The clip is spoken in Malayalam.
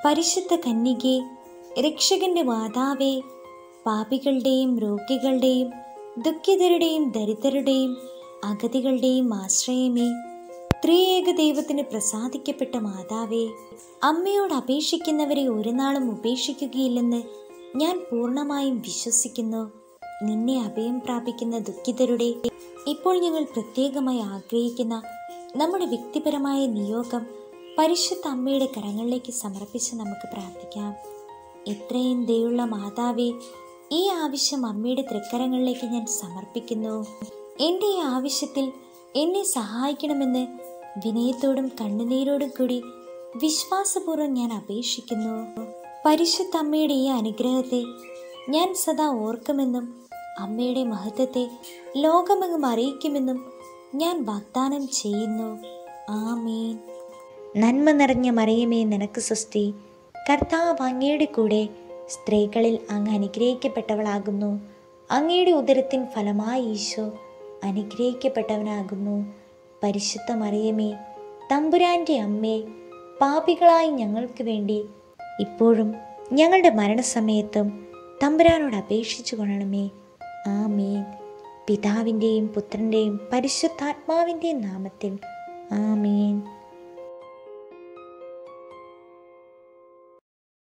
പരിശുദ്ധ കന്യകെ രക്ഷകന്റെ മാതാവേ പാപികളുടെയും രോഗികളുടെയും ദുഃഖിതരുടെയും ദരിദ്രരുടെയും അഗതികളുടെയും ആശ്രയമേ ത്രിയേക ദൈവത്തിന് പ്രസാദിക്കപ്പെട്ട മാതാവേ അമ്മയോട് അപേക്ഷിക്കുന്നവരെ ഒരു നാളും ഉപേക്ഷിക്കുകയില്ലെന്ന് ഞാൻ പൂർണ്ണമായും വിശ്വസിക്കുന്നു നിന്നെ അഭയം പ്രാപിക്കുന്ന ദുഃഖിതരുടെ ഇപ്പോൾ ഞങ്ങൾ പ്രത്യേകമായി ആഗ്രഹിക്കുന്ന നമ്മുടെ വ്യക്തിപരമായ നിയോഗം പരിശുദ്ധ അമ്മയുടെ കരങ്ങളിലേക്ക് സമർപ്പിച്ച് നമുക്ക് പ്രാർത്ഥിക്കാം എത്രയും ദയുള്ള മാതാവേ ഈ ആവശ്യം അമ്മയുടെ തൃക്കരങ്ങളിലേക്ക് ഞാൻ സമർപ്പിക്കുന്നു എൻ്റെ ഈ ആവശ്യത്തിൽ എന്നെ സഹായിക്കണമെന്ന് വിനയത്തോടും കണ്ണുനീരോടും കൂടി വിശ്വാസപൂർവ്വം ഞാൻ അപേക്ഷിക്കുന്നു പരിശുദ്ധ അമ്മയുടെ ഈ അനുഗ്രഹത്തെ ഞാൻ സദാ ഓർക്കുമെന്നും അമ്മയുടെ മഹത്വത്തെ ലോകമെങ്ങും അറിയിക്കുമെന്നും ഞാൻ വാഗ്ദാനം ചെയ്യുന്നു ആമീൻ നന്മ നിറഞ്ഞ മറിയമേ നിനക്ക് സ്വസ്തി കർത്താവ് അങ്ങയുടെ കൂടെ സ്ത്രീകളിൽ അങ്ങ് അനുഗ്രഹിക്കപ്പെട്ടവളാകുന്നു അങ്ങയുടെ ഉദരത്തിൻ ഫലമായി ഈശോ അനുഗ്രഹിക്കപ്പെട്ടവനാകുന്നു പരിശുദ്ധ മറിയമേ തമ്പുരാൻ്റെ അമ്മേ പാപികളായി ഞങ്ങൾക്ക് വേണ്ടി ഇപ്പോഴും ഞങ്ങളുടെ മരണസമയത്തും തമ്പുരാനോട് അപേക്ഷിച്ചു കൊള്ളണമേ ആമീൻ പിതാവിൻ്റെയും പുത്രൻ്റെയും പരിശുദ്ധാത്മാവിൻ്റെയും നാമത്തിൽ ആമീൻ